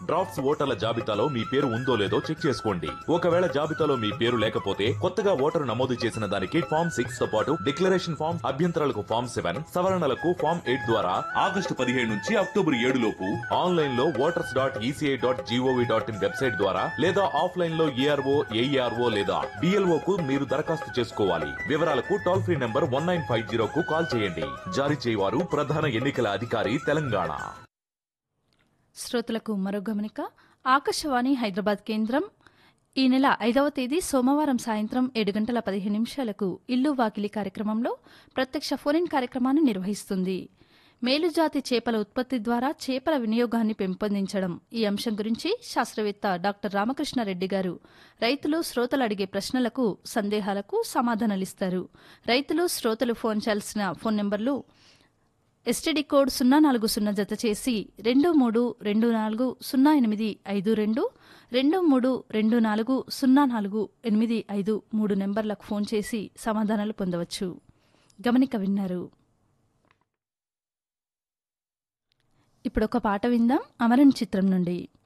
drafts ఓటర్ల జాబితాలో మీ పేరు ఉందో లేదో చెక్ చేసుకోండి ఒకవేళ జాబితాలో మీ పేరు లేకపోతే కొత్తగా ఓటరు నమోదు చేసిన దానికి ఫామ్ సిక్స్ తో పాటు డిక్లరేషన్ ఫామ్ అభ్యంతరాలకు ఫామ్ సెవెన్ సవరణలకు ఫామ్ ఎయిట్ ద్వారా ఆగస్టు పదిహేడు నుంచి అక్టోబర్ ఏడు లోపు ఆన్లైన్ లో voters dot ECI dot GOV dot in website ద్వారా లేదా ఆఫ్లైన్ లో ఏఆర్ఓ ఏఈఆర్ఓ లేదా డిఎల్ఓ కు మీరు దరఖాస్తు చేసుకోవాలి వివరాలకు toll free number one nine five zero కు కాల్ చేయండి జారీ చేయవారు ప్రధాన ఎన్నికల అధికారి తెలంగాణ శ్రోతలకు మరో గమనిక ఆకాశవాణి హైదరాబాద్ కేంద్రం ఈ నెల ఐదవ తేదీ సోమవారం సాయంత్రం ఏడు గంటల పదిహేను నిమిషాలకు ఇల్లు వాకిలి కార్యక్రమంలో ప్రత్యక్ష ఫోన్ కార్యక్రమాన్ని నిర్వహిస్తుంది మేలుజాతి చేపల ఉత్పత్తి ద్వారా చేపల వినియోగాన్ని పెంపొందించడం ఈ అంశం గురించి శాస్త్రవేత్త డాక్టర్ రామకృష్ణారెడ్డి గారు రైతులు శ్రోతలు అడిగే ప్రశ్నలకు సందేహాలకు సమాధానాలిస్తారు రైతులు శ్రోతలు ఫోన్ చేయాల్సిన ఫోన్ నెంబర్లు ఎస్టీడీ కోడ్ సున్నా నాలుగు సున్నా జత చేసి రెండు మూడు రెండు నాలుగు సున్నా ఎనిమిది ఐదు రెండు రెండు మూడు రెండు నాలుగు సున్నా నాలుగు ఎనిమిది ఐదు మూడు నెంబర్లకు ఫోన్ చేసి సమాధానాలు పొందవచ్చు గమనిక విన్నారు ఇప్పుడు ఒక పాట విందాం అమరన్ చిత్రం నుండి